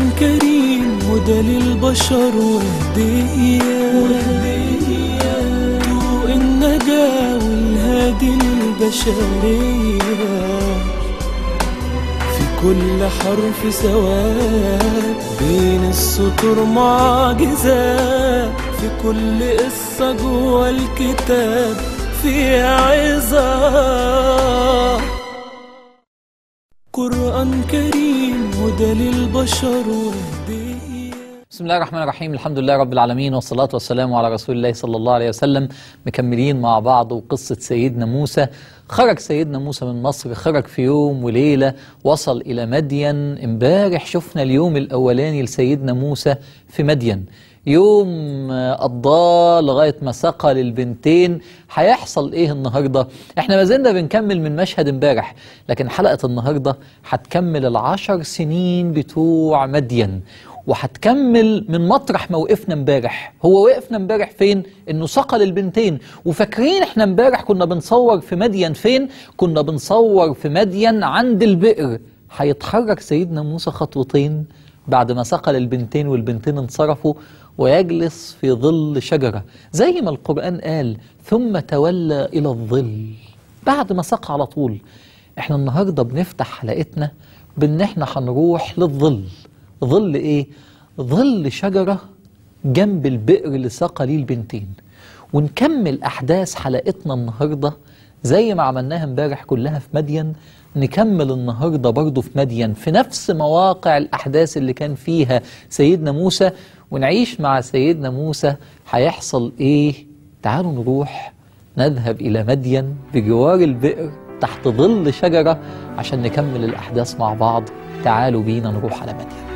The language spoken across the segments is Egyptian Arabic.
قرآن كريم هدى للبشر وهدية ضوء النجاة والهادي للبشرية في كل حرف سواد بين السطور معجزة في كل قصة جوا الكتاب فيها عظة قرآن كريم هدى للبشر وهدية بسم الله الرحمن الرحيم الحمد لله رب العالمين والصلاة والسلام على رسول الله صلى الله عليه وسلم مكملين مع بعض وقصة سيدنا موسى خرج سيدنا موسى من مصر خرج في يوم وليلة وصل إلى مدين امبارح شفنا اليوم الأولاني لسيدنا موسى في مدين يوم آه، قضاه لغاية ما سقى للبنتين هيحصل ايه النهاردة احنا ما زلنا بنكمل من مشهد امبارح لكن حلقة النهاردة هتكمل العشر سنين بتوع مدين وهتكمل من مطرح ما وقفنا امبارح هو وقفنا امبارح فين انه سقى للبنتين وفاكرين احنا امبارح كنا بنصور في مدين فين كنا بنصور في مدين عند البئر هيتحرك سيدنا موسى خطوتين بعد ما سقى للبنتين والبنتين انصرفوا ويجلس في ظل شجرة زي ما القرآن قال ثم تولى إلى الظل بعد ما سقى على طول احنا النهاردة بنفتح حلقتنا بان احنا هنروح للظل ظل ايه ظل شجرة جنب البئر اللي سقى ليه البنتين ونكمل احداث حلقتنا النهارده زي ما عملناها امبارح كلها في مدين نكمل النهارده برضه في مدين في نفس مواقع الاحداث اللي كان فيها سيدنا موسى ونعيش مع سيدنا موسى هيحصل ايه تعالوا نروح نذهب الى مدين بجوار البئر تحت ظل شجره عشان نكمل الاحداث مع بعض تعالوا بينا نروح على مدين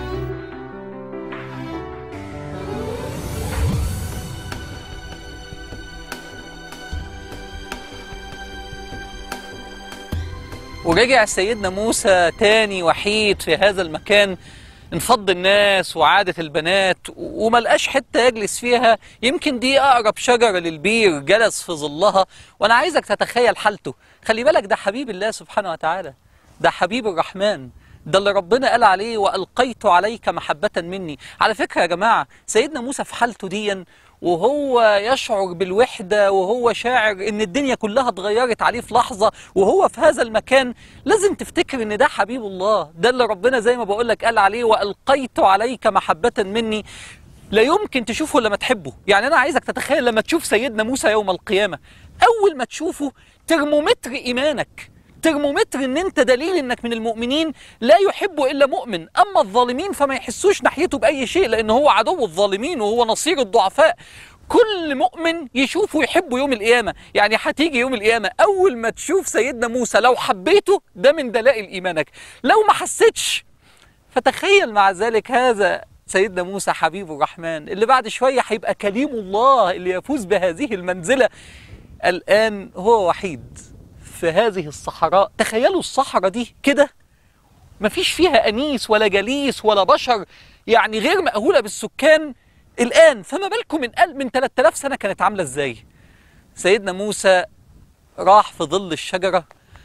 ورجع سيدنا موسى تاني وحيد في هذا المكان انفض الناس وعادت البنات وما لقاش حتة يجلس فيها يمكن دي أقرب شجرة للبير جلس في ظلها وأنا عايزك تتخيل حالته خلي بالك ده حبيب الله سبحانه وتعالى ده حبيب الرحمن ده اللي ربنا قال عليه وألقيت عليك محبة مني على فكرة يا جماعة سيدنا موسى في حالته ديا وهو يشعر بالوحدة وهو شاعر ان الدنيا كلها اتغيرت عليه في لحظة وهو في هذا المكان لازم تفتكر ان ده حبيب الله ده اللي ربنا زي ما بقولك قال عليه وألقيت عليك محبة مني لا يمكن تشوفه لما تحبه يعني أنا عايزك تتخيل لما تشوف سيدنا موسى يوم القيامة أول ما تشوفه ترمومتر إيمانك ترمومتر ان انت دليل انك من المؤمنين لا يحب الا مؤمن اما الظالمين فما يحسوش ناحيته باي شيء لان هو عدو الظالمين وهو نصير الضعفاء كل مؤمن يشوفه يحبه يوم القيامة يعني هتيجي يوم القيامة أول ما تشوف سيدنا موسى لو حبيته ده من دلائل إيمانك لو ما حسيتش فتخيل مع ذلك هذا سيدنا موسى حبيب الرحمن اللي بعد شوية هيبقى كليم الله اللي يفوز بهذه المنزلة الآن هو وحيد في هذه الصحراء تخيلوا الصحراء دي كده مفيش فيها أنيس ولا جليس ولا بشر يعني غير مأهولة بالسكان الآن فما بالكم من قلب من 3000 سنة كانت عاملة إزاي سيدنا موسى راح في ظل الشجرة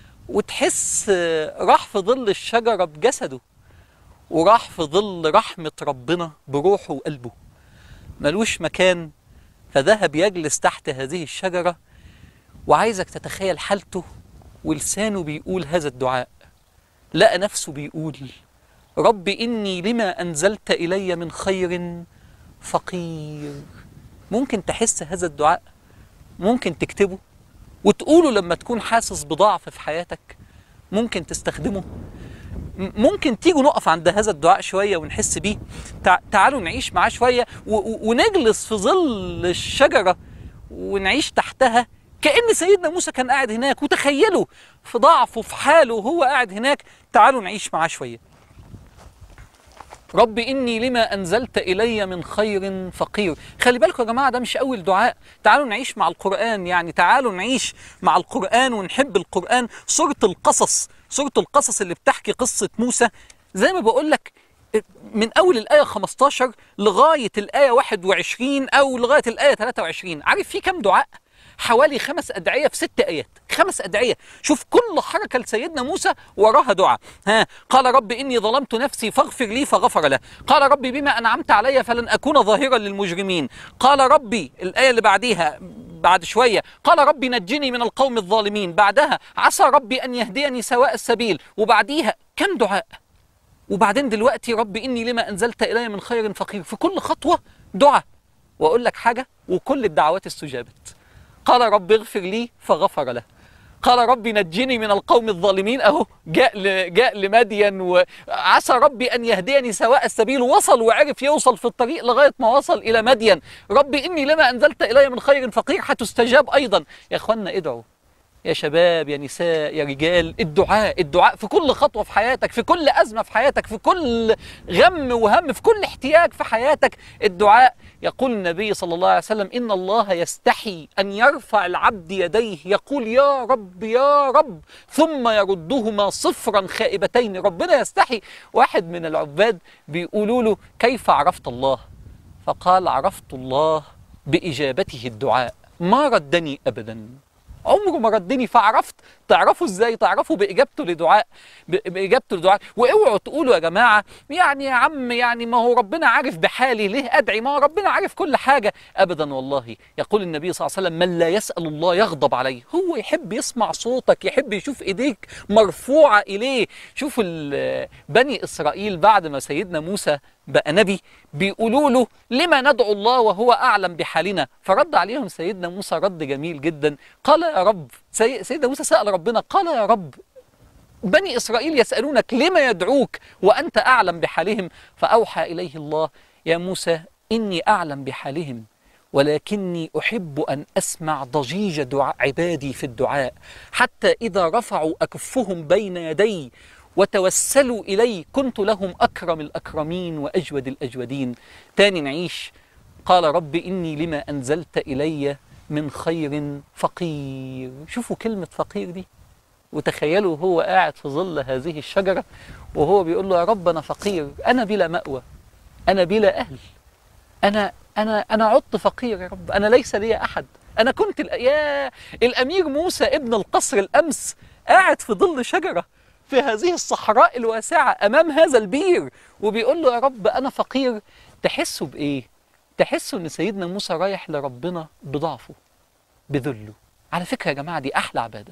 وتحس راح في ظل الشجرة بجسده وراح في ظل رحمة ربنا بروحه وقلبه ملوش مكان فذهب يجلس تحت هذه الشجرة وعايزك تتخيل حالته ولسانه بيقول هذا الدعاء لقى نفسه بيقول رب إني لما أنزلت إلي من خير فقير ممكن تحس هذا الدعاء ممكن تكتبه وتقوله لما تكون حاسس بضعف في حياتك ممكن تستخدمه م- ممكن تيجوا نقف عند هذا الدعاء شوية ونحس بيه تع- تعالوا نعيش معاه شوية و- و- ونجلس في ظل الشجرة ونعيش تحتها كأن سيدنا موسى كان قاعد هناك وتخيلوا في ضعفه في حاله وهو قاعد هناك تعالوا نعيش معاه شوية رب إني لما أنزلت إلي من خير فقير خلي بالكم يا جماعة ده مش أول دعاء تعالوا نعيش مع القرآن يعني تعالوا نعيش مع القرآن ونحب القرآن سورة القصص سورة القصص اللي بتحكي قصة موسى زي ما بقول لك من أول الآية 15 لغاية الآية 21 أو لغاية الآية 23 عارف في كم دعاء؟ حوالي خمس أدعية في ست آيات خمس أدعية شوف كل حركة لسيدنا موسى وراها دعاء ها قال رب إني ظلمت نفسي فاغفر لي فغفر له قال ربي بما أنعمت علي فلن أكون ظاهرا للمجرمين قال ربي الآية اللي بعديها بعد شوية قال ربي نجني من القوم الظالمين بعدها عسى ربي أن يهديني سواء السبيل وبعديها كم دعاء وبعدين دلوقتي رب إني لما أنزلت إلي من خير فقير في كل خطوة دعاء وأقول لك حاجة وكل الدعوات استجابت قال رب اغفر لي فغفر له قال ربي نجني من القوم الظالمين اهو جاء ل- جاء لمدين وعسى ربي ان يهديني سواء السبيل وصل وعرف يوصل في الطريق لغايه ما وصل الى مدين ربي اني لما انزلت الي من خير فقير هتستجاب ايضا يا اخوانا ادعوا يا شباب يا نساء يا رجال الدعاء الدعاء في كل خطوة في حياتك في كل أزمة في حياتك في كل غم وهم في كل احتياج في حياتك الدعاء يقول النبي صلى الله عليه وسلم إن الله يستحي أن يرفع العبد يديه يقول يا رب يا رب ثم يردهما صفرا خائبتين ربنا يستحي واحد من العباد بيقولوا له كيف عرفت الله فقال عرفت الله بإجابته الدعاء ما ردني أبدا عمره ما ردني فعرفت تعرفوا ازاي تعرفوا باجابته لدعاء ب- باجابته لدعاء واوعوا تقولوا يا جماعه يعني يا عم يعني ما هو ربنا عارف بحالي ليه ادعي ما هو ربنا عارف كل حاجه ابدا والله يقول النبي صلى الله عليه وسلم من لا يسال الله يغضب عليه هو يحب يسمع صوتك يحب يشوف ايديك مرفوعه اليه شوفوا ال- بني اسرائيل بعد ما سيدنا موسى بقى نبي بيقولوا له لما ندعو الله وهو اعلم بحالنا فرد عليهم سيدنا موسى رد جميل جدا قال يا رب سي- سيدنا موسى سال ربنا قال يا رب بني اسرائيل يسالونك لما يدعوك وانت اعلم بحالهم فاوحى اليه الله يا موسى اني اعلم بحالهم ولكني احب ان اسمع ضجيج دعاء عبادي في الدعاء حتى اذا رفعوا اكفهم بين يدي وتوسلوا الي كنت لهم اكرم الاكرمين واجود الاجودين تاني نعيش قال رب اني لما انزلت الي من خير فقير شوفوا كلمه فقير دي وتخيلوا هو قاعد في ظل هذه الشجرة وهو بيقول له يا رب أنا فقير أنا بلا مأوى أنا بلا أهل أنا أنا أنا عدت فقير يا رب أنا ليس لي أحد أنا كنت الأ- يا الأمير موسى ابن القصر الأمس قاعد في ظل شجرة في هذه الصحراء الواسعة أمام هذا البير وبيقول له يا رب أنا فقير تحسوا بإيه؟ تحسوا إن سيدنا موسى رايح لربنا بضعفه بذله على فكرة يا جماعة دي أحلى عبادة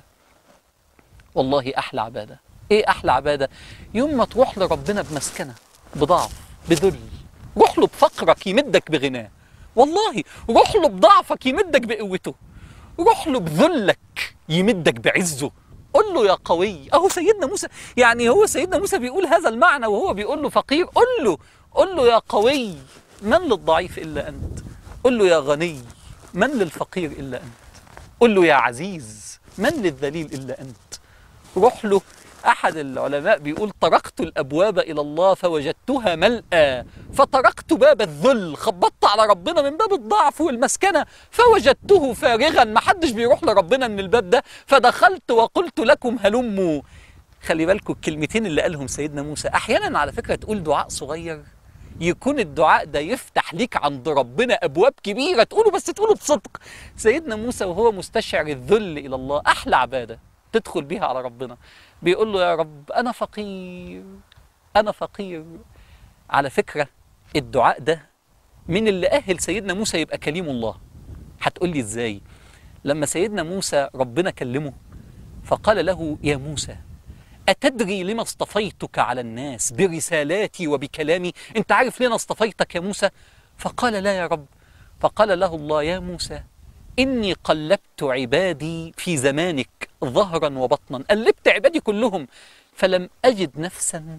والله احلى عباده ايه احلى عباده يوم ما تروح لربنا بمسكنه بضعف بذل روح له بفقرك يمدك بغناه والله روح له بضعفك يمدك بقوته روح له بذلك يمدك بعزه قل له يا قوي اهو سيدنا موسى يعني هو سيدنا موسى بيقول هذا المعنى وهو بيقول له فقير قل له قل له يا قوي من للضعيف الا انت قل له يا غني من للفقير الا انت قل له يا عزيز من للذليل الا انت روح له احد العلماء بيقول طرقت الابواب الى الله فوجدتها ملأى فطرقت باب الذل خبطت على ربنا من باب الضعف والمسكنه فوجدته فارغا ما حدش بيروح لربنا من الباب ده فدخلت وقلت لكم هلموا خلي بالكم الكلمتين اللي قالهم سيدنا موسى احيانا على فكره تقول دعاء صغير يكون الدعاء ده يفتح ليك عند ربنا ابواب كبيره تقوله بس تقوله بصدق سيدنا موسى وهو مستشعر الذل الى الله احلى عباده تدخل بيها على ربنا بيقول له يا رب انا فقير انا فقير على فكره الدعاء ده من اللي اهل سيدنا موسى يبقى كليم الله هتقول لي ازاي لما سيدنا موسى ربنا كلمه فقال له يا موسى أتدري لما اصطفيتك على الناس برسالاتي وبكلامي أنت عارف ليه أنا اصطفيتك يا موسى فقال لا يا رب فقال له الله يا موسى إني قلبت عبادي في زمانك ظهرا وبطنا قلبت عبادي كلهم فلم أجد نفسا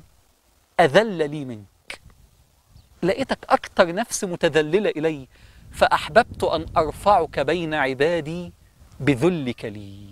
أذل لي منك لقيتك أكتر نفس متذللة إلي فأحببت أن أرفعك بين عبادي بذلك لي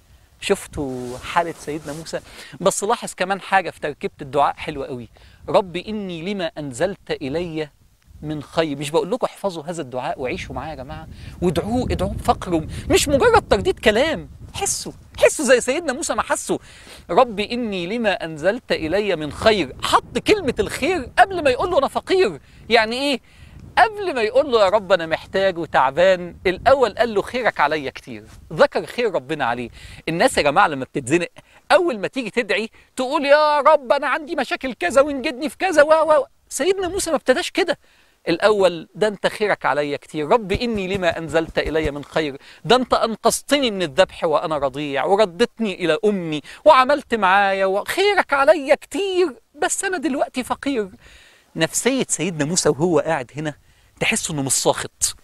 شفتوا حالة سيدنا موسى بس لاحظ كمان حاجة في تركيبة الدعاء حلوة قوي رب إني لما أنزلت إلي من خير مش بقول لكم احفظوا هذا الدعاء وعيشوا معاه يا جماعة وادعوه ادعوه بفقر مش مجرد ترديد كلام حسوا حسوا زي سيدنا موسى ما حسوا رب إني لما أنزلت إلي من خير حط كلمة الخير قبل ما يقول له أنا فقير يعني إيه قبل ما يقول له يا رب انا محتاج وتعبان الاول قال له خيرك عليا كتير ذكر خير ربنا عليه الناس يا جماعه لما بتتزنق اول ما تيجي تدعي تقول يا رب انا عندي مشاكل كذا وانجدني في كذا و و سيدنا موسى ما ابتداش كده الأول ده أنت خيرك عليا كتير رب إني لما أنزلت إلي من خير ده أنت أنقذتني من الذبح وأنا رضيع وردتني إلى أمي وعملت معايا وخيرك عليا كتير بس أنا دلوقتي فقير نفسية سيدنا موسى وهو قاعد هنا تحس إنه مش ساخط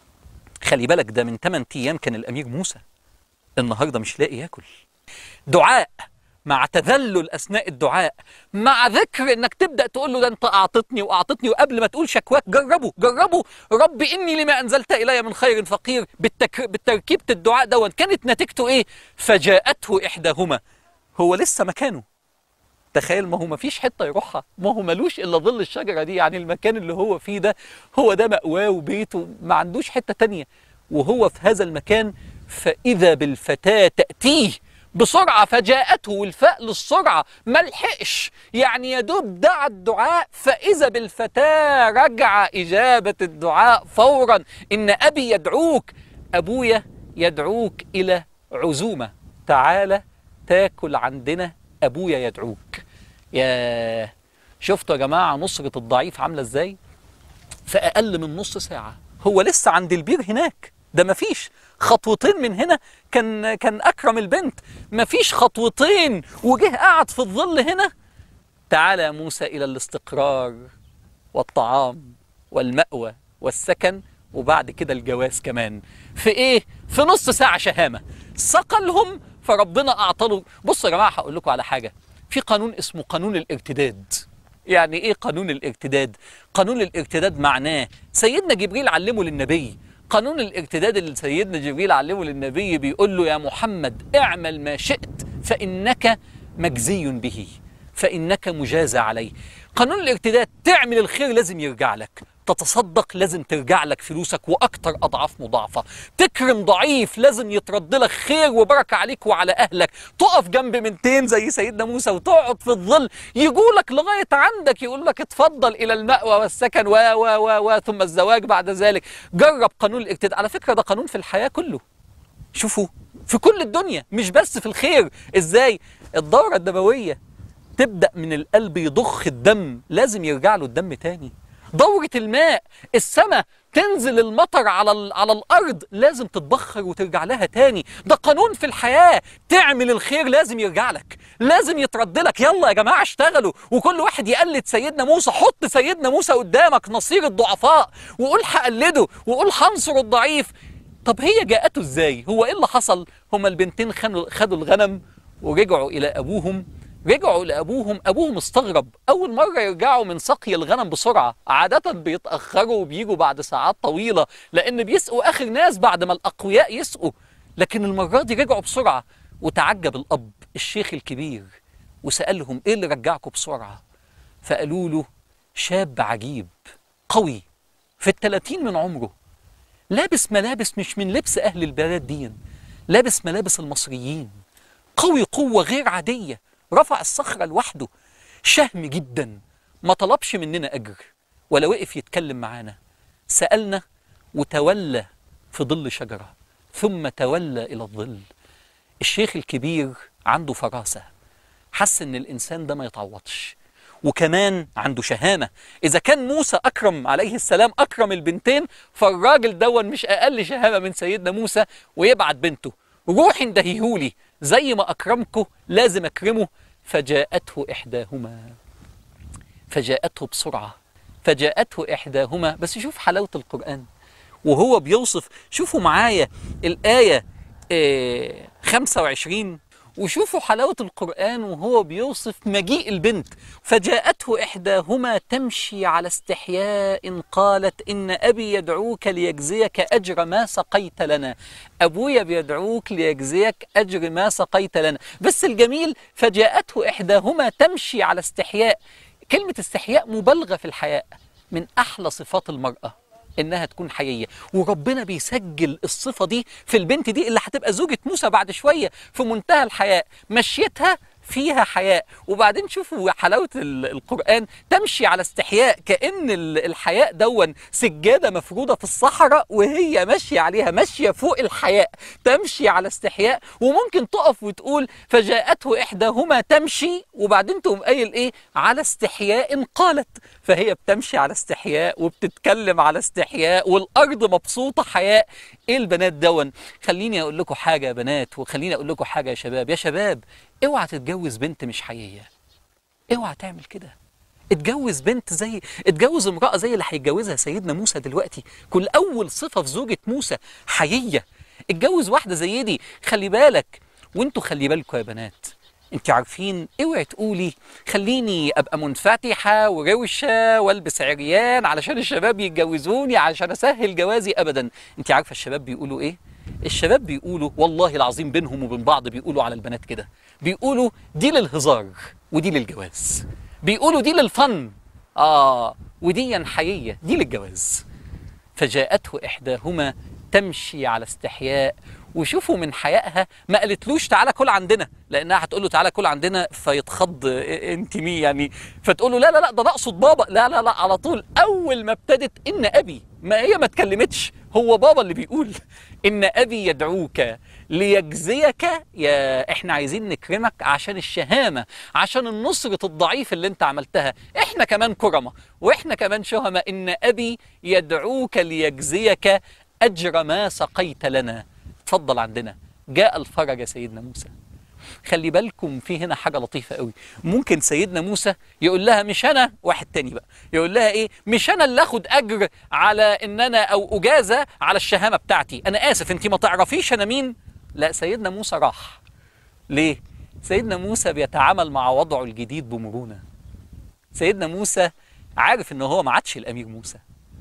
خلي بالك ده من 8 أيام كان الأمير موسى النهاردة مش لاقي ياكل دعاء مع تذلل اثناء الدعاء مع ذكر انك تبدا تقول له ده انت اعطتني واعطتني وقبل ما تقول شكواك جربوا جربوا رب اني لما انزلت الي من خير فقير بالتك... بالتركيبه الدعاء دون كانت نتيجته ايه فجاءته احداهما هو لسه مكانه تخيل ما هو ما فيش حته يروحها ما هو ملوش الا ظل الشجره دي يعني المكان اللي هو فيه ده هو ده مأواه وبيته ما عندوش حته تانية وهو في هذا المكان فاذا بالفتاه تاتيه بسرعة فجاءته والفاء للسرعة ما لحقش يعني يا دوب دعا الدعاء فإذا بالفتاة رجع إجابة الدعاء فورا إن أبي يدعوك أبويا يدعوك إلى عزومة تعالى تاكل عندنا أبويا يدعوك يا شفتوا يا جماعة نصرة الضعيف عاملة إزاي في أقل من نص ساعة هو لسه عند البير هناك ده مفيش خطوتين من هنا كان كان اكرم البنت مفيش خطوتين وجه قعد في الظل هنا تعالى يا موسى الى الاستقرار والطعام والمأوى والسكن وبعد كده الجواز كمان في ايه في نص ساعه شهامه صقلهم فربنا اعطله بصوا يا جماعه هقول لكم على حاجه في قانون اسمه قانون الارتداد يعني ايه قانون الارتداد قانون الارتداد معناه سيدنا جبريل علمه للنبي قانون الارتداد اللي سيدنا جبريل علمه للنبي بيقول له يا محمد اعمل ما شئت فإنك مجزي به فإنك مجازى عليه قانون الارتداد تعمل الخير لازم يرجع لك تتصدق لازم ترجع لك فلوسك واكتر اضعاف مضاعفه تكرم ضعيف لازم يترد لك خير وبركه عليك وعلى اهلك تقف جنب منتين زي سيدنا موسى وتقعد في الظل يجولك لغايه عندك يقول لك اتفضل الى المأوى والسكن و و و و ثم الزواج بعد ذلك جرب قانون الاجتهاد على فكره ده قانون في الحياه كله شوفوا في كل الدنيا مش بس في الخير ازاي الدوره الدمويه تبدا من القلب يضخ الدم لازم يرجع له الدم تاني دورة الماء السماء تنزل المطر على ال- على الارض لازم تتبخر وترجع لها تاني ده قانون في الحياه تعمل الخير لازم يرجع لك لازم يترد لك يلا يا جماعه اشتغلوا وكل واحد يقلد سيدنا موسى حط سيدنا موسى قدامك نصير الضعفاء وقول هقلده وقول هنصر الضعيف طب هي جاءته ازاي هو ايه اللي حصل هما البنتين خدوا خدوا الغنم ورجعوا الى ابوهم رجعوا لابوهم ابوهم استغرب اول مره يرجعوا من سقي الغنم بسرعه عاده بيتاخروا وبيجوا بعد ساعات طويله لان بيسقوا اخر ناس بعد ما الاقوياء يسقوا لكن المره دي رجعوا بسرعه وتعجب الاب الشيخ الكبير وسالهم ايه اللي رجعكم بسرعه فقالوا له شاب عجيب قوي في الثلاثين من عمره لابس ملابس مش من لبس اهل البلاد دي لابس ملابس المصريين قوي قوه غير عاديه رفع الصخره لوحده شهم جدا ما طلبش مننا اجر ولا وقف يتكلم معانا سالنا وتولى في ظل شجره ثم تولى الى الظل الشيخ الكبير عنده فراسه حس ان الانسان ده ما يتعوضش وكمان عنده شهامه اذا كان موسى اكرم عليه السلام اكرم البنتين فالراجل دون مش اقل شهامه من سيدنا موسى ويبعت بنته روح اندهيهولي زي ما اكرمكم لازم اكرمه فجاءته احداهما فجاءته بسرعه فجاءته احداهما بس شوف حلاوه القران وهو بيوصف شوفوا معايا الايه آه، 25 وشوفوا حلاوة القرآن وهو بيوصف مجيء البنت فجاءته إحداهما تمشي على استحياء قالت إن أبي يدعوك ليجزيك أجر ما سقيت لنا أبويا بيدعوك ليجزيك أجر ما سقيت لنا بس الجميل فجاءته إحداهما تمشي على استحياء كلمة استحياء مبالغة في الحياء من أحلى صفات المرأة انها تكون حييه وربنا بيسجل الصفه دي في البنت دي اللي هتبقى زوجة موسى بعد شويه في منتهى الحياء مشيتها فيها حياء وبعدين شوفوا حلاوة ال- القرآن تمشي على استحياء كأن ال- الحياء دون سجادة مفروضة في الصحراء وهي ماشية عليها ماشية فوق الحياء تمشي على استحياء وممكن تقف وتقول فجاءته إحداهما تمشي وبعدين تقوم قايل إيه على استحياء قالت فهي بتمشي على استحياء وبتتكلم على استحياء والأرض مبسوطة حياء إيه البنات دون خليني أقول لكم حاجة يا بنات وخليني أقول لكم حاجة يا شباب يا شباب اوعى تتجوز بنت مش حقيقية اوعى تعمل كده اتجوز بنت زي اتجوز امرأة زي اللي هيتجوزها سيدنا موسى دلوقتي كل أول صفة في زوجة موسى حيية اتجوز واحدة زي دي خلي بالك وانتوا خلي بالكم يا بنات انت عارفين اوعي تقولي خليني ابقى منفتحه وروشه والبس عريان علشان الشباب يتجوزوني علشان اسهل جوازي ابدا انت عارفه الشباب بيقولوا ايه الشباب بيقولوا والله العظيم بينهم وبين بعض بيقولوا على البنات كده بيقولوا دي للهزار ودي للجواز بيقولوا دي للفن اه ودي حقيقيه دي للجواز فجاءته إحداهما تمشي على استحياء وشوفوا من حيائها ما قالتلوش تعالى كل عندنا لانها هتقول له تعالى كل عندنا فيتخض إيه انت مين يعني فتقول له لا لا لا ده انا اقصد بابا لا لا لا على طول اول ما ابتدت ان ابي ما هي ما اتكلمتش هو بابا اللي بيقول ان ابي يدعوك ليجزيك يا احنا عايزين نكرمك عشان الشهامه عشان النصره الضعيف اللي انت عملتها احنا كمان كرمه واحنا كمان شهمه ان ابي يدعوك ليجزيك اجر ما سقيت لنا اتفضل عندنا جاء الفرج يا سيدنا موسى خلي بالكم في هنا حاجه لطيفه قوي ممكن سيدنا موسى يقول لها مش انا واحد تاني بقى يقول لها ايه مش انا اللي اخد اجر على ان انا او اجازه على الشهامه بتاعتي انا اسف انت ما تعرفيش انا مين لا سيدنا موسى راح ليه سيدنا موسى بيتعامل مع وضعه الجديد بمرونه سيدنا موسى عارف ان هو ما عادش الامير موسى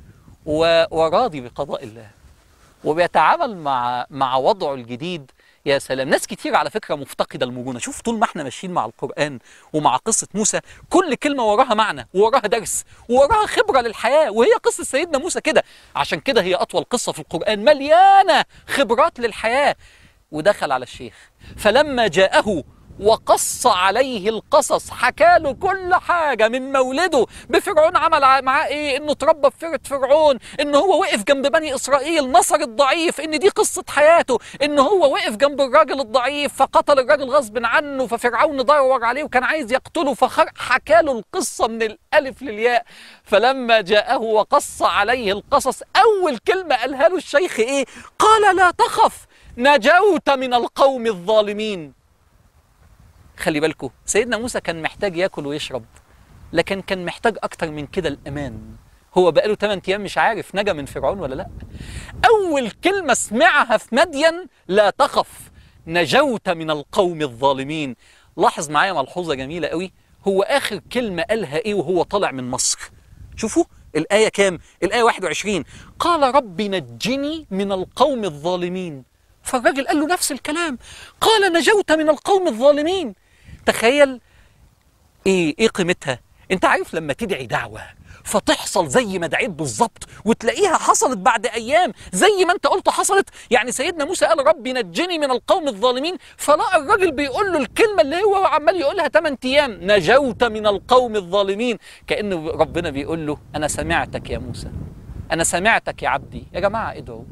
و- وراضي بقضاء الله وبيتعامل مع مع وضعه الجديد يا سلام ناس كتير على فكرة مفتقدة المرونة شوف طول ما احنا ماشيين مع القرآن ومع قصة موسى كل كلمة وراها معنى ووراها درس ووراها خبرة للحياة وهي قصة سيدنا موسى كده عشان كده هي أطول قصة في القرآن مليانة خبرات للحياة ودخل على الشيخ فلما جاءه وقص عليه القصص حكى له كل حاجة من مولده بفرعون عمل ع- معاه ايه انه اتربى في فرقة فرعون ان هو وقف جنب بني اسرائيل نصر الضعيف ان دي قصة حياته ان هو وقف جنب الراجل الضعيف فقتل الراجل غصب عنه ففرعون دور عليه وكان عايز يقتله فحكى له القصة من الالف للياء فلما جاءه وقص عليه القصص اول كلمة قالها له الشيخ ايه قال لا تخف نجوت من القوم الظالمين خلي بالكم سيدنا موسى كان محتاج ياكل ويشرب لكن كان محتاج اكتر من كده الامان هو بقاله 8 ايام مش عارف نجا من فرعون ولا لا اول كلمه سمعها في مدين لا تخف نجوت من القوم الظالمين لاحظ معايا ملحوظه جميله قوي هو اخر كلمه قالها ايه وهو طالع من مصر شوفوا الآية كام؟ الآية 21 قال رب نجني من القوم الظالمين فالراجل قال له نفس الكلام قال نجوت من القوم الظالمين تخيل ايه ايه قيمتها انت عارف لما تدعي دعوه فتحصل زي ما دعيت بالظبط وتلاقيها حصلت بعد ايام زي ما انت قلت حصلت يعني سيدنا موسى قال ربي نجني من القوم الظالمين فلقى الراجل بيقول له الكلمه اللي هو عمال يقولها 8 ايام نجوت من القوم الظالمين كان ربنا بيقول له انا سمعتك يا موسى انا سمعتك يا عبدي يا جماعه ادعوا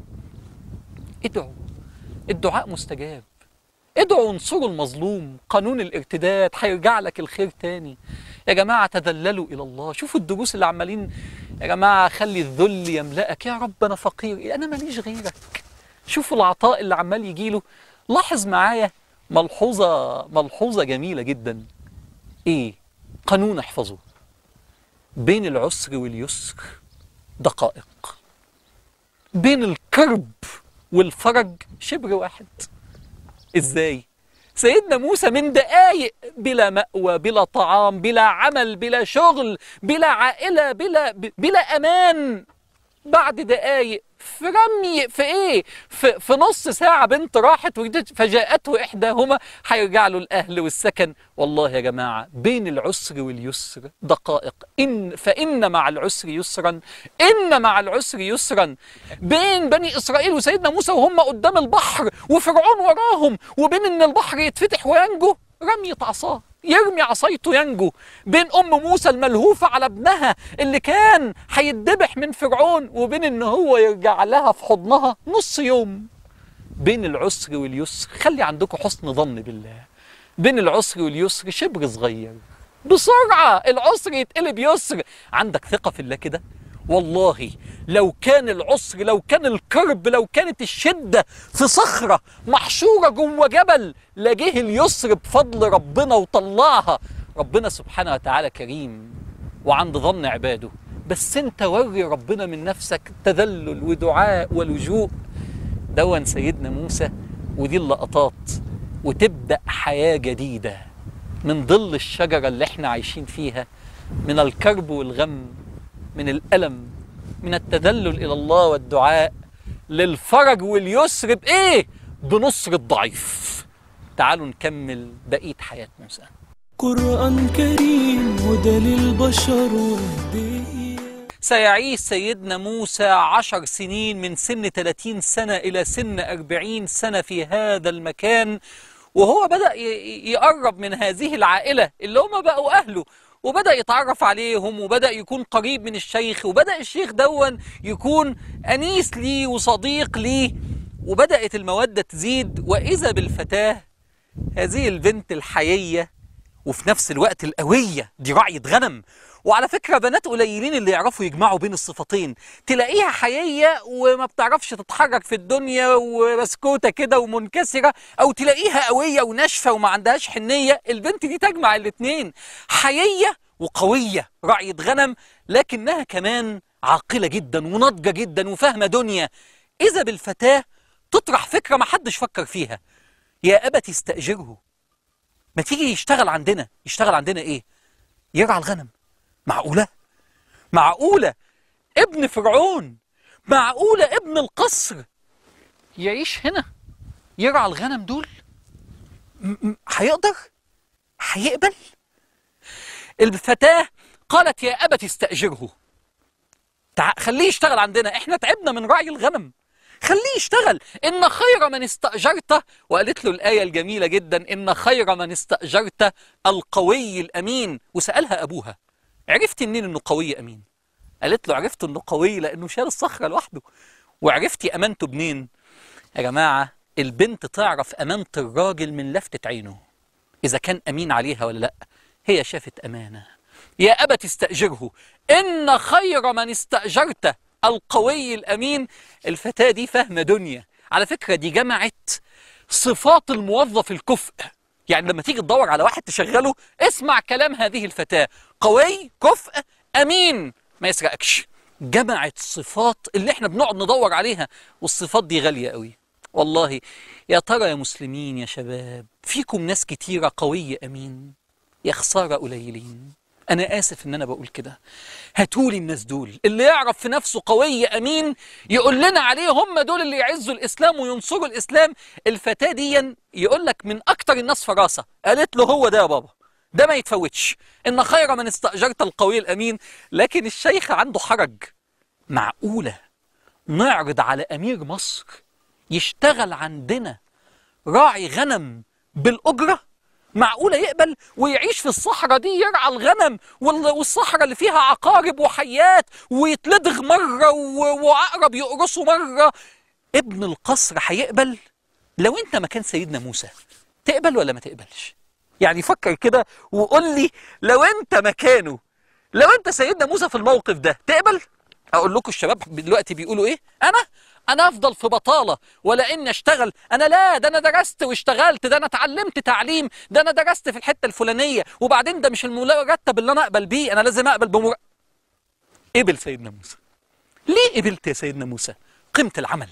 ادعوا الدعاء مستجاب ادعوا انصروا المظلوم قانون الارتداد هيرجع لك الخير تاني يا جماعة تذللوا إلى الله شوفوا الدروس اللي عمالين يا جماعة خلي الذل يملأك يا رب أنا فقير أنا ماليش غيرك شوفوا العطاء اللي عمال يجيله لاحظ معايا ملحوظة ملحوظة جميلة جدا إيه قانون احفظه بين العسر واليسر دقائق بين الكرب والفرج شبر واحد ازاي سيدنا موسى من دقايق بلا مأوى بلا طعام بلا عمل بلا شغل بلا عائلة بلا بلا أمان بعد دقايق في رمي في ايه في, في نص ساعة بنت راحت وجدت فجاءته إحداهما هيرجع له الأهل والسكن والله يا جماعة بين العسر واليسر دقائق إن فإن مع العسر يسرا إن مع العسر يسرا بين بني إسرائيل وسيدنا موسى وهم قدام البحر وفرعون وراهم وبين إن البحر يتفتح وينجو رمية عصاه يرمي عصايته ينجو بين ام موسى الملهوفه على ابنها اللي كان هيتذبح من فرعون وبين ان هو يرجع لها في حضنها نص يوم بين العسر واليسر خلي عندكم حسن ظن بالله بين العسر واليسر شبر صغير بسرعة العسر يتقلب يسر عندك ثقة في الله كده والله لو كان العسر لو كان الكرب لو كانت الشدة في صخرة محشورة جوه جبل لجه اليسر بفضل ربنا وطلعها ربنا سبحانه وتعالى كريم وعند ظن عباده بس انت وري ربنا من نفسك تذلل ودعاء ولجوء دون سيدنا موسى ودي اللقطات وتبدأ حياة جديدة من ظل الشجرة اللي احنا عايشين فيها من الكرب والغم من الألم من التذلل إلى الله والدعاء للفرج واليسر بإيه؟ بنصر الضعيف تعالوا نكمل بقية حياة موسى قرآن كريم هدى للبشر وهدية سيعيش سيدنا موسى عشر سنين من سن 30 سنة إلى سن 40 سنة في هذا المكان وهو بدأ ي- يقرب من هذه العائلة اللي هم بقوا أهله وبدأ يتعرف عليهم وبدأ يكون قريب من الشيخ وبدأ الشيخ دون يكون أنيس ليه وصديق ليه وبدأت المودة تزيد وإذا بالفتاة هذه البنت الحيية وفي نفس الوقت القوية دي رعية غنم وعلى فكرة بنات قليلين اللي يعرفوا يجمعوا بين الصفتين تلاقيها حيية وما بتعرفش تتحرك في الدنيا وبسكوتة كده ومنكسرة أو تلاقيها قوية وناشفة وما عندهاش حنية البنت دي تجمع الاتنين حيية وقوية رعية غنم لكنها كمان عاقلة جدا وناضجة جدا وفاهمة دنيا إذا بالفتاة تطرح فكرة ما حدش فكر فيها يا أبت استأجره ما تيجي يشتغل عندنا يشتغل عندنا ايه يرعى الغنم معقولة معقولة ابن فرعون معقولة ابن القصر يعيش هنا يرعى الغنم دول م- م- هيقدر هيقبل الفتاة قالت يا أبت استأجره تع... خليه يشتغل عندنا احنا تعبنا من رعي الغنم خليه يشتغل إن خير من استأجرت وقالت له الآية الجميلة جدا إن خير من استأجرت القوي الأمين وسألها أبوها عرفتي منين إنه قوي أمين قالت له عرفت إنه قوي لأنه شال الصخرة لوحده وعرفتي أمانته منين يا جماعة البنت تعرف أمانة الراجل من لفتة عينه إذا كان أمين عليها ولا لأ هي شافت أمانة يا أبت استأجره إن خير من استأجرت القوي الأمين الفتاة دي فاهمة دنيا على فكرة دي جمعت صفات الموظف الكفء يعني لما تيجي تدور على واحد تشغله اسمع كلام هذه الفتاة قوي كفء أمين ما يسرقكش جمعت صفات اللي احنا بنقعد ندور عليها والصفات دي غالية قوي والله يا ترى يا مسلمين يا شباب فيكم ناس كتيرة قوية أمين يا خسارة قليلين أنا آسف إن أنا بقول كده هاتولي الناس دول اللي يعرف في نفسه قوي أمين يقول لنا عليه هم دول اللي يعزوا الإسلام وينصروا الإسلام الفتاة دي يقول لك من أكتر الناس فراسة قالت له هو ده يا بابا ده ما يتفوتش إن خير من استأجرت القوي الأمين لكن الشيخ عنده حرج معقولة نعرض على أمير مصر يشتغل عندنا راعي غنم بالأجرة معقولة يقبل ويعيش في الصحراء دي يرعى الغنم وال- والصحراء اللي فيها عقارب وحيات ويتلدغ مرة و- وعقرب يقرصه مرة ابن القصر هيقبل لو انت مكان سيدنا موسى تقبل ولا ما تقبلش يعني فكر كده وقول لي لو انت مكانه لو انت سيدنا موسى في الموقف ده تقبل اقول لكم الشباب دلوقتي بيقولوا ايه انا انا افضل في بطاله ولا اني اشتغل انا لا ده انا درست واشتغلت ده انا اتعلمت تعليم ده انا درست في الحته الفلانيه وبعدين ده مش المرتب اللي انا اقبل بيه انا لازم اقبل بمر قبل سيدنا موسى ليه قبلت يا سيدنا موسى قيمه العمل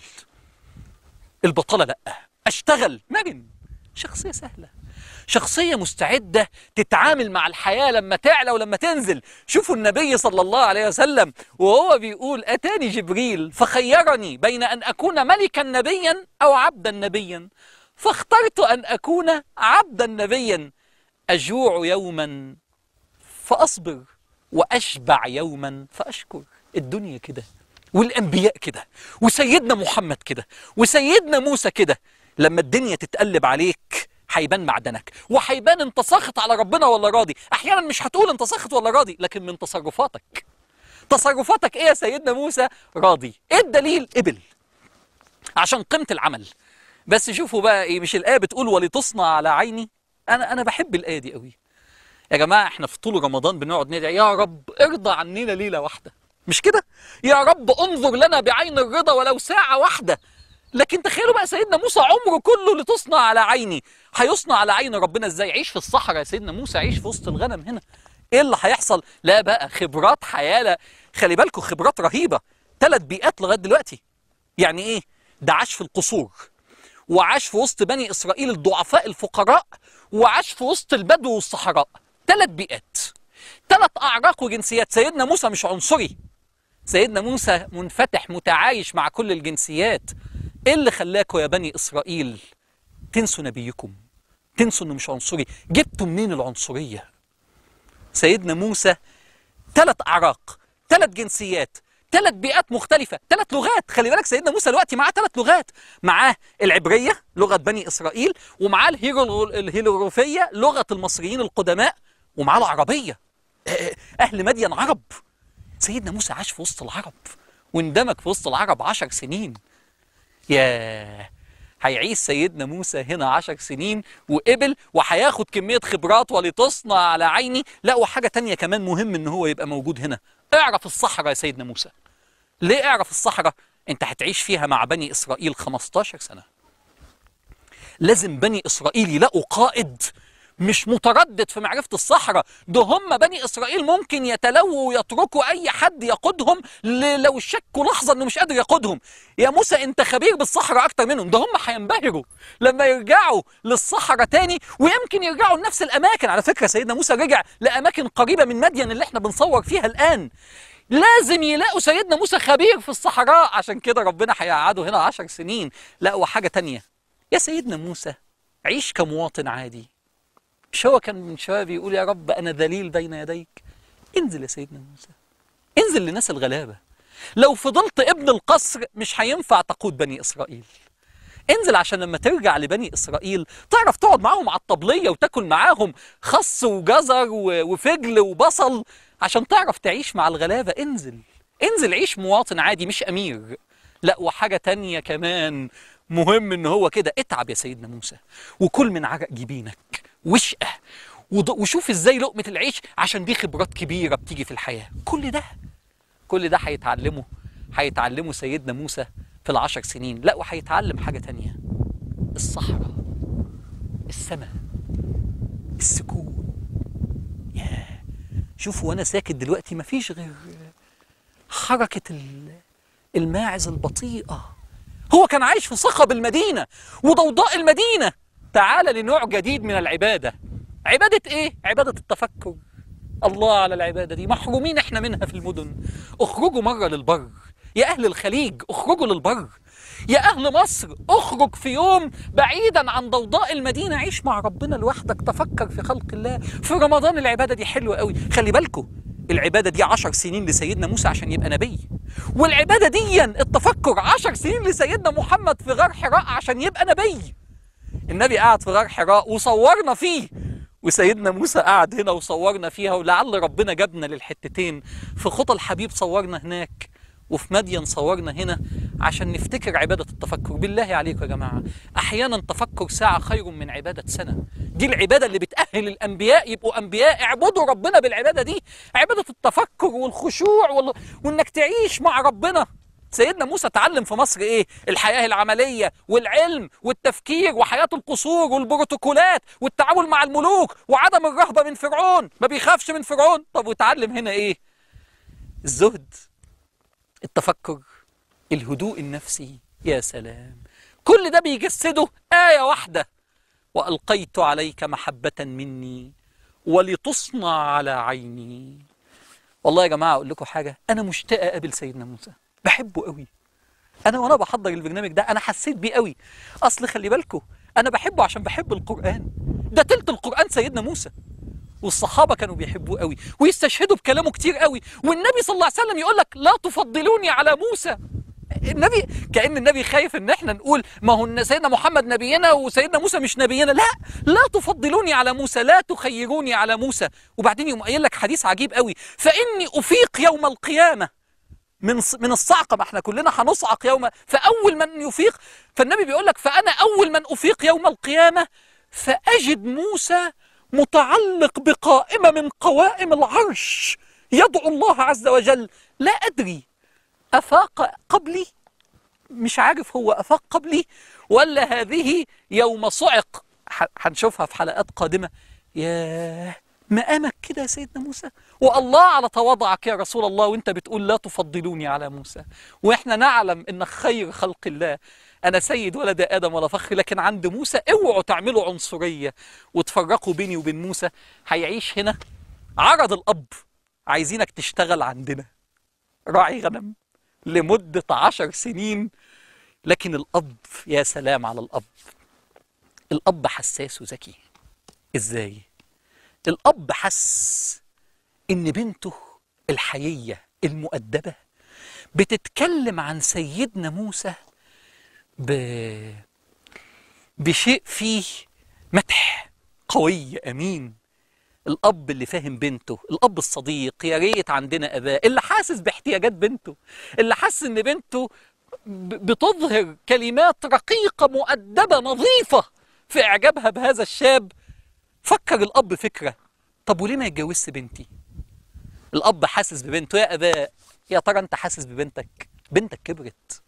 البطاله لا اشتغل مرن شخصيه سهله شخصية مستعدة تتعامل مع الحياة لما تعلى ولما تنزل شوفوا النبي صلى الله عليه وسلم وهو بيقول أتاني جبريل فخيرني بين أن أكون ملكا نبيا أو عبدا نبيا فاخترت أن أكون عبدا نبيا أجوع يوما فأصبر وأشبع يوما فأشكر الدنيا كده والأنبياء كده وسيدنا محمد كده وسيدنا موسى كده لما الدنيا تتقلب عليك هيبان معدنك وهيبان انت ساخط على ربنا ولا راضي احيانا مش هتقول انت ساخط ولا راضي لكن من تصرفاتك تصرفاتك ايه يا سيدنا موسى راضي ايه الدليل قبل عشان قيمه العمل بس شوفوا بقى ايه مش الايه بتقول ولتصنع على عيني انا انا بحب الايه دي قوي يا جماعه احنا في طول رمضان بنقعد ندعي يا رب ارضى عننا ليله واحده مش كده يا رب انظر لنا بعين الرضا ولو ساعه واحده لكن تخيلوا بقى سيدنا موسى عمره كله لتصنع على عيني هيصنع على عين ربنا ازاي عيش في الصحراء يا سيدنا موسى عيش في وسط الغنم هنا ايه اللي هيحصل لا بقى خبرات حياه لا خلي بالكم خبرات رهيبه ثلاث بيئات لغايه دلوقتي يعني ايه ده عاش في القصور وعاش في وسط بني اسرائيل الضعفاء الفقراء وعاش في وسط البدو والصحراء ثلاث بيئات ثلاث اعراق وجنسيات سيدنا موسى مش عنصري سيدنا موسى منفتح متعايش مع كل الجنسيات ايه اللي خلاكوا يا بني اسرائيل تنسوا نبيكم تنسوا انه مش عنصري جبتوا منين العنصريه سيدنا موسى ثلاث اعراق ثلاث جنسيات ثلاث بيئات مختلفة، ثلاث لغات، خلي بالك سيدنا موسى دلوقتي معاه ثلاث لغات، معاه العبرية لغة بني إسرائيل، ومعاه الهيرو الهيروغليفية لغة المصريين القدماء، ومعاه العربية. آه، أهل مدين عرب. سيدنا موسى عاش في وسط العرب، واندمج في وسط العرب عشر سنين. ياه هيعيش سيدنا موسى هنا عشر سنين وقبل وهياخد كمية خبرات ولتصنع على عيني لا وحاجة تانية كمان مهم ان هو يبقى موجود هنا اعرف الصحراء يا سيدنا موسى ليه اعرف الصحراء انت هتعيش فيها مع بني اسرائيل 15 سنة لازم بني اسرائيل يلاقوا قائد مش متردد في معرفة الصحراء ده هم بني إسرائيل ممكن يتلووا ويتركوا أي حد يقودهم ل- لو شكوا لحظة إنه مش قادر يقودهم يا موسى أنت خبير بالصحراء أكتر منهم ده هم هينبهروا لما يرجعوا للصحراء تاني ويمكن يرجعوا لنفس الأماكن على فكرة سيدنا موسى رجع لأماكن قريبة من مدين اللي احنا بنصور فيها الآن لازم يلاقوا سيدنا موسى خبير في الصحراء عشان كده ربنا هيقعده هنا عشر سنين لا وحاجة تانية يا سيدنا موسى عيش كمواطن عادي مش هو كان من شويه بيقول يا رب انا ذليل بين يديك انزل يا سيدنا موسى انزل لناس الغلابه لو فضلت ابن القصر مش هينفع تقود بني اسرائيل انزل عشان لما ترجع لبني اسرائيل تعرف تقعد معاهم على الطبليه وتاكل معاهم خس وجزر و- وفجل وبصل عشان تعرف تعيش مع الغلابه انزل انزل عيش مواطن عادي مش امير لا وحاجه تانية كمان مهم ان هو كده اتعب يا سيدنا موسى وكل من عرق جبينك واشقى وض- وشوف ازاي لقمه العيش عشان دي خبرات كبيره بتيجي في الحياه كل ده كل ده هيتعلمه هيتعلمه سيدنا موسى في العشر سنين لا وهيتعلم حاجة تانية الصحراء السماء السكون ياه شوف وانا ساكت دلوقتي مفيش غير حركة ال- الماعز البطيئة هو كان عايش في صخب المدينة وضوضاء المدينة تعال لنوع جديد من العبادة عبادة ايه؟ عبادة التفكر الله على العبادة دي محرومين احنا منها في المدن اخرجوا مرة للبر يا أهل الخليج اخرجوا للبر يا أهل مصر اخرج في يوم بعيدا عن ضوضاء المدينة عيش مع ربنا لوحدك تفكر في خلق الله في رمضان العبادة دي حلوة قوي خلي بالكم العبادة دي عشر سنين لسيدنا موسى عشان يبقى نبي والعبادة دي التفكر عشر سنين لسيدنا محمد في غار حراء عشان يبقى نبي النبي قعد في غار حراء وصورنا فيه وسيدنا موسى قعد هنا وصورنا فيها ولعل ربنا جابنا للحتتين في خطى الحبيب صورنا هناك وفي مدين صورنا هنا عشان نفتكر عبادة التفكر بالله عليكم يا جماعة أحيانا تفكر ساعة خير من عبادة سنة دي العبادة اللي بتأهل الأنبياء يبقوا أنبياء اعبدوا ربنا بالعبادة دي عبادة التفكر والخشوع وال... وإنك تعيش مع ربنا سيدنا موسى اتعلم في مصر ايه الحياة العملية والعلم والتفكير وحياة القصور والبروتوكولات والتعامل مع الملوك وعدم الرهبة من فرعون ما بيخافش من فرعون طب واتعلم هنا ايه الزهد التفكر الهدوء النفسي يا سلام كل ده بيجسده آية واحدة وألقيت عليك محبة مني ولتصنع على عيني والله يا جماعة أقول لكم حاجة أنا مشتاق أقابل سيدنا موسى بحبه قوي أنا وأنا بحضر البرنامج ده أنا حسيت بيه قوي أصل خلي بالكم أنا بحبه عشان بحب القرآن ده تلت القرآن سيدنا موسى والصحابه كانوا بيحبوه قوي ويستشهدوا بكلامه كتير قوي والنبي صلى الله عليه وسلم يقول لك لا تفضلوني على موسى النبي كأن النبي خايف ان احنا نقول ما هو إن سيدنا محمد نبينا وسيدنا موسى مش نبينا لا لا تفضلوني على موسى لا تخيروني على موسى وبعدين يقوم قايل لك حديث عجيب قوي فإني أفيق يوم القيامة من ص- من الصعقه ما احنا كلنا هنصعق يوم فاول من يفيق فالنبي بيقول لك فانا اول من افيق يوم القيامه فاجد موسى متعلق بقائمه من قوائم العرش يدعو الله عز وجل لا ادري افاق قبلي مش عارف هو افاق قبلي ولا هذه يوم صعق ح- هنشوفها في حلقات قادمه ياه مقامك كده يا سيدنا موسى والله على تواضعك يا رسول الله وانت بتقول لا تفضلوني على موسى واحنا نعلم انك خير خلق الله انا سيد ولد ادم ولا فخر لكن عند موسى اوعوا تعملوا عنصريه وتفرقوا بيني وبين موسى هيعيش هنا عرض الاب عايزينك تشتغل عندنا راعي غنم لمده عشر سنين لكن الاب يا سلام على الاب الاب حساس وذكي ازاي الاب حس ان بنته الحييه المؤدبه بتتكلم عن سيدنا موسى ب... بشيء فيه مدح قوي امين الاب اللي فاهم بنته الاب الصديق يا ريت عندنا اباء اللي حاسس باحتياجات بنته اللي حاسس ان بنته ب- بتظهر كلمات رقيقه مؤدبه نظيفه في اعجابها بهذا الشاب فكر الاب فكره طب وليه ما يتجوزش بنتي الاب حاسس ببنته يا اباء يا ترى انت حاسس ببنتك بنتك كبرت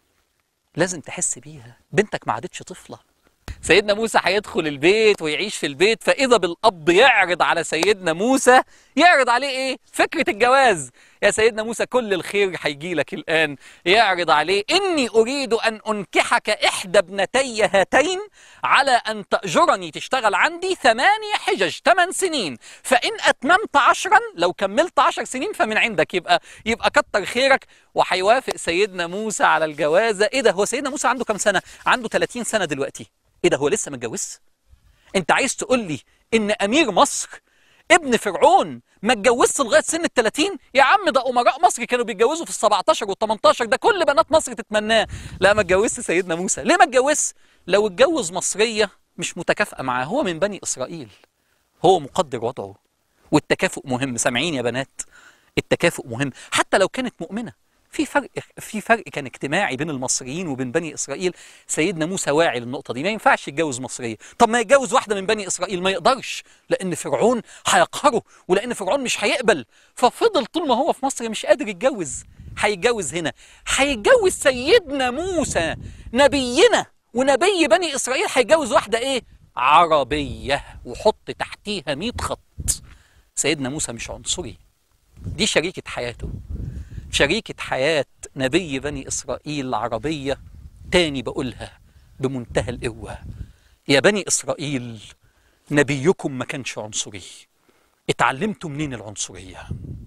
لازم تحس بيها بنتك ما عادتش طفله سيدنا موسى هيدخل البيت ويعيش في البيت فاذا بالاب يعرض على سيدنا موسى يعرض عليه ايه فكره الجواز يا سيدنا موسى كل الخير هيجي لك الان يعرض عليه اني اريد ان انكحك احدى ابنتي هاتين على ان تاجرني تشتغل عندي ثمانية حجج ثمان سنين فان اتممت عشرا لو كملت عشر سنين فمن عندك يبقى يبقى كتر خيرك وهيوافق سيدنا موسى على الجوازه ايه ده هو سيدنا موسى عنده كام سنه عنده 30 سنه دلوقتي ايه ده هو لسه ما اتجوزش انت عايز تقول لي ان امير مصر ابن فرعون ما اتجوزش لغايه سن ال 30 يا عم ده امراء مصر كانوا بيتجوزوا في ال 17 وال 18 ده كل بنات مصر تتمناه لا ما اتجوزش سيدنا موسى ليه ما اتجوزش لو اتجوز مصريه مش متكافئه معاه هو من بني اسرائيل هو مقدر وضعه والتكافؤ مهم سامعين يا بنات التكافؤ مهم حتى لو كانت مؤمنه في فرق في فرق كان اجتماعي بين المصريين وبين بني اسرائيل سيدنا موسى واعي للنقطه دي ما ينفعش يتجوز مصريه طب ما يتجوز واحده من بني اسرائيل ما يقدرش لان فرعون هيقهره ولان فرعون مش هيقبل ففضل طول ما هو في مصر مش قادر يتجوز هيتجوز هنا هيتجوز سيدنا موسى نبينا ونبي بني اسرائيل هيتجوز واحده ايه عربيه وحط تحتيها 100 خط سيدنا موسى مش عنصري دي شريكه حياته شريكة حياة نبي بني إسرائيل عربية تاني بقولها بمنتهى القوة يا بني إسرائيل نبيكم ما كانش عنصري اتعلمتوا منين العنصرية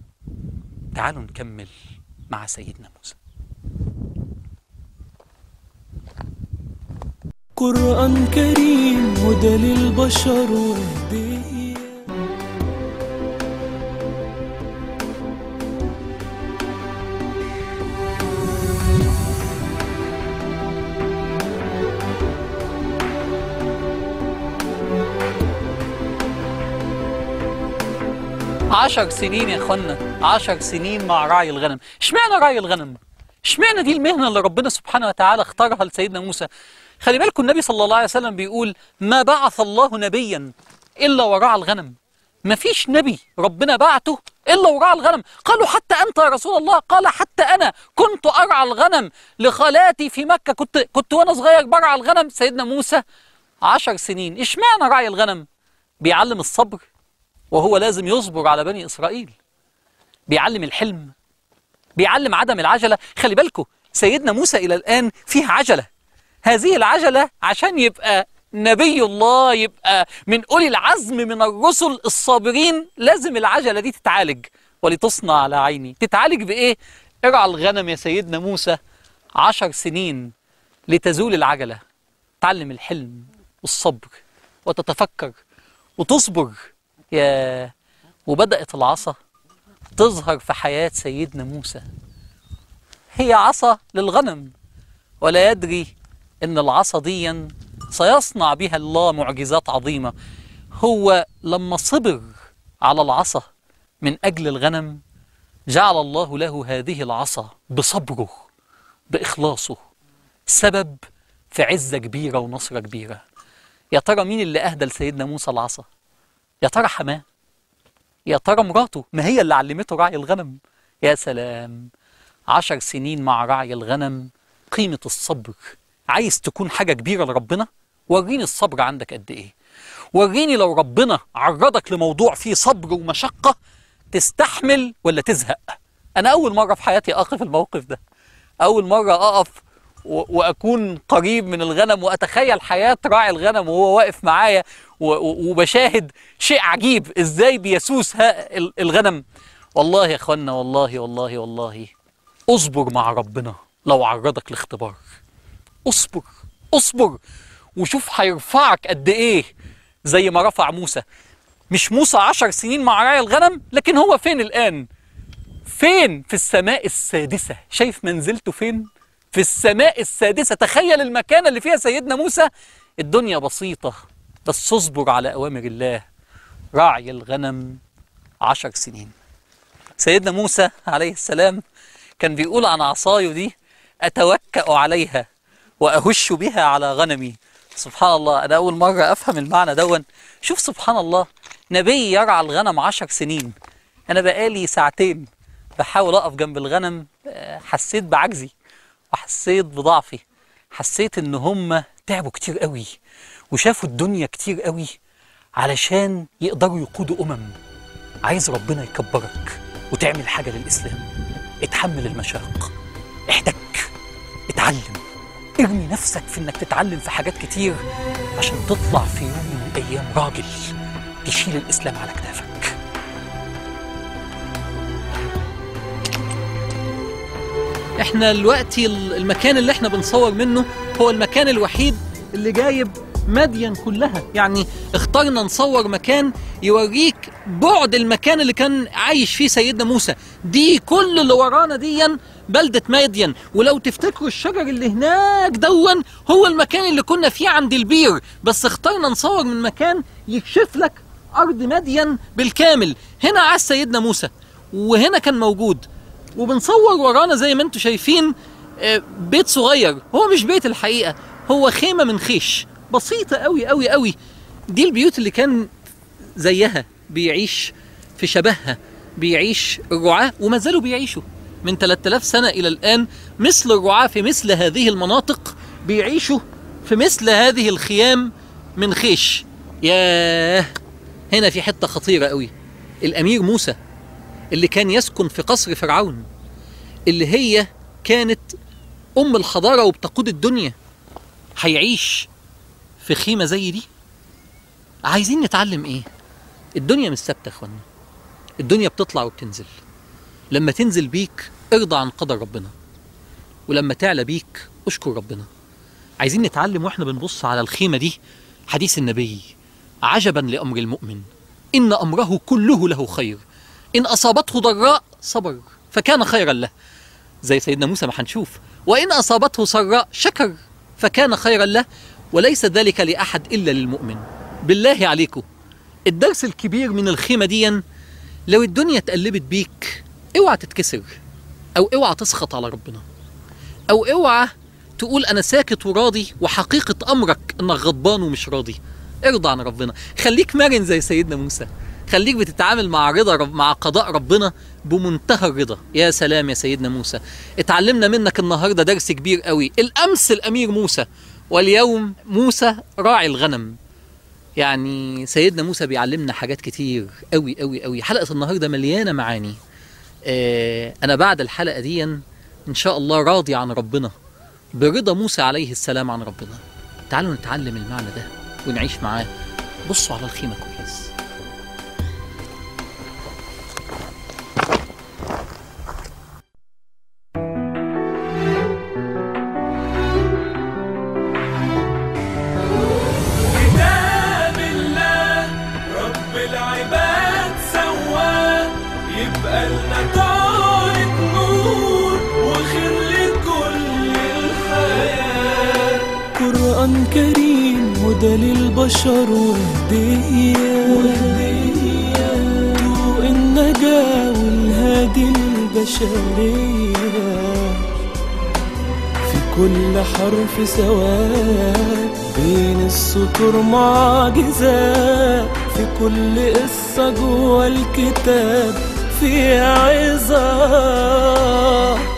تعالوا نكمل مع سيدنا موسى قرآن كريم هدى للبشر وهدية عشر سنين يا اخوانا عشر سنين مع راعي الغنم اشمعنى راعي الغنم اشمعنى دي المهنة اللي ربنا سبحانه وتعالى اختارها لسيدنا موسى خلي بالكم النبي صلى الله عليه وسلم بيقول ما بعث الله نبيا إلا ورعى الغنم ما فيش نبي ربنا بعته إلا ورعى الغنم قالوا حتى أنت يا رسول الله قال حتى أنا كنت أرعى الغنم لخالاتي في مكة كنت كنت وأنا صغير برعى الغنم سيدنا موسى عشر سنين اشمعنى راعي الغنم بيعلم الصبر وهو لازم يصبر على بني إسرائيل بيعلم الحلم بيعلم عدم العجلة خلي بالكم سيدنا موسى إلى الآن فيه عجلة هذه العجلة عشان يبقى نبي الله يبقى من أولي العزم من الرسل الصابرين لازم العجلة دي تتعالج ولتصنع على عيني تتعالج بإيه؟ ارعى الغنم يا سيدنا موسى عشر سنين لتزول العجلة تعلم الحلم والصبر وتتفكر وتصبر يا وبدأت العصا تظهر في حياة سيدنا موسى هي عصا للغنم ولا يدري ان العصا دي سيصنع بها الله معجزات عظيمه هو لما صبر على العصا من اجل الغنم جعل الله له هذه العصا بصبره باخلاصه سبب في عزه كبيره ونصره كبيره يا ترى مين اللي اهدى لسيدنا موسى العصا يا ترى حماه يا ترى مراته ما هي اللي علمته رعي الغنم يا سلام عشر سنين مع رعي الغنم قيمة الصبر عايز تكون حاجة كبيرة لربنا وريني الصبر عندك قد ايه وريني لو ربنا عرضك لموضوع فيه صبر ومشقة تستحمل ولا تزهق انا اول مرة في حياتي اقف الموقف ده اول مرة اقف و- واكون قريب من الغنم واتخيل حياه راعي الغنم وهو واقف معايا و- و- وبشاهد شيء عجيب ازاي بيسوس ها ال- الغنم والله يا اخوانا والله والله والله اصبر مع ربنا لو عرضك لاختبار اصبر اصبر وشوف هيرفعك قد ايه زي ما رفع موسى مش موسى عشر سنين مع راعي الغنم لكن هو فين الآن فين في السماء السادسة شايف منزلته فين في السماء السادسة تخيل المكان اللي فيها سيدنا موسى الدنيا بسيطة بس اصبر على أوامر الله راعي الغنم عشر سنين سيدنا موسى عليه السلام كان بيقول عن عصايه دي أتوكأ عليها وأهش بها على غنمي سبحان الله أنا أول مرة أفهم المعنى دون شوف سبحان الله نبي يرعى الغنم عشر سنين أنا بقالي ساعتين بحاول أقف جنب الغنم آه، حسيت بعجزي وحسيت بضعفي حسيت إن هم تعبوا كتير قوي وشافوا الدنيا كتير قوي علشان يقدروا يقودوا أمم عايز ربنا يكبرك وتعمل حاجة للإسلام اتحمل المشاق احتك اتعلم ارمي نفسك في انك تتعلم في حاجات كتير عشان تطلع في يوم من الايام راجل تشيل الاسلام على كتافك احنا دلوقتي المكان اللي احنا بنصور منه هو المكان الوحيد اللي جايب مدين كلها يعني اخترنا نصور مكان يوريك بعد المكان اللي كان عايش فيه سيدنا موسى دي كل اللي ورانا ديا بلدة مدين ولو تفتكروا الشجر اللي هناك دون هو المكان اللي كنا فيه عند البير بس اخترنا نصور من مكان يكشف لك أرض مدين بالكامل هنا عاش سيدنا موسى وهنا كان موجود وبنصور ورانا زي ما انتم شايفين آه، بيت صغير هو مش بيت الحقيقة هو خيمة من خيش بسيطة قوي قوي قوي دي البيوت اللي كان زيها بيعيش في شبهها بيعيش الرعاة وما زالوا بيعيشوا من 3000 سنة إلى الآن مثل الرعاة في مثل هذه المناطق بيعيشوا في مثل هذه الخيام من خيش ياه هنا في حتة خطيرة قوي الأمير موسى اللي كان يسكن في قصر فرعون اللي هي كانت أم الحضارة وبتقود الدنيا هيعيش في خيمة زي دي عايزين نتعلم ايه الدنيا مش ثابتة يا اخوانا الدنيا بتطلع وبتنزل لما تنزل بيك ارضى عن قدر ربنا ولما تعلى بيك اشكر ربنا عايزين نتعلم واحنا بنبص على الخيمة دي حديث النبي عجبا لأمر المؤمن إن أمره كله له خير إن أصابته ضراء صبر فكان خيرا له زي سيدنا موسى ما هنشوف وإن أصابته سراء شكر فكان خيرا له وليس ذلك لأحد إلا للمؤمن بالله عليكم الدرس الكبير من الخيمة دي لو الدنيا اتقلبت بيك اوعى تتكسر او اوعى تسخط على ربنا او اوعى تقول انا ساكت وراضي وحقيقة امرك انك غضبان ومش راضي ارضى عن ربنا خليك مرن زي سيدنا موسى خليك بتتعامل مع رضا رب مع قضاء ربنا بمنتهى الرضا يا سلام يا سيدنا موسى اتعلمنا منك النهارده درس كبير قوي الامس الامير موسى واليوم موسى راعي الغنم يعني سيدنا موسى بيعلمنا حاجات كتير قوي قوي قوي حلقه النهارده مليانه معاني آه انا بعد الحلقه دي ان شاء الله راضي عن ربنا برضا موسى عليه السلام عن ربنا تعالوا نتعلم المعنى ده ونعيش معاه بصوا على الخيمه كويس كتاب الله رب العباد سواه يبقى لنا طارق نور وخير قرآن كريم هدى للبشر وهدية وهدية طوق النجاة والهادي للبشرية في كل حرف سواد بين السطور معجزات في كل قصة جوا الكتاب في عظات